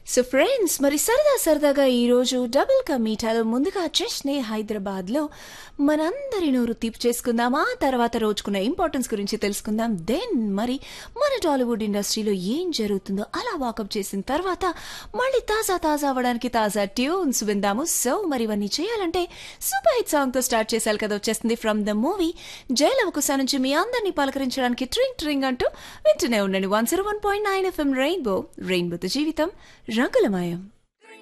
so friends మరి సరదా సరదాగా ఈరోజు డబుల్ కా మీఠాలో ముందుగా చెస్నే హైదరాబాద్లో మనందరి నోరు తీపి చేసుకుందాం ఆ తర్వాత రోజుకున్న ఇంపార్టెన్స్ గురించి తెలుసుకుందాం దెన్ మరి మన టాలీవుడ్ ఇండస్ట్రీలో ఏం జరుగుతుందో అలా వాకప్ చేసిన తర్వాత మళ్ళీ తాజా తాజా అవ్వడానికి తాజా ట్యూన్స్ విందాము సో మరి ఇవన్నీ చేయాలంటే సూపర్ హిట్ సాంగ్తో స్టార్ట్ చేశారు కదా వచ్చేస్తుంది ఫ్రమ్ ద మూవీ జయలవకుశ నుంచి మీ అందరినీ పలకరించడానికి ట్రింగ్ ట్రింగ్ అంటూ వింటూనే ఉండండి one zero one point nine FM rainbow రెయిన్బోతో జీవితం రంగులమయం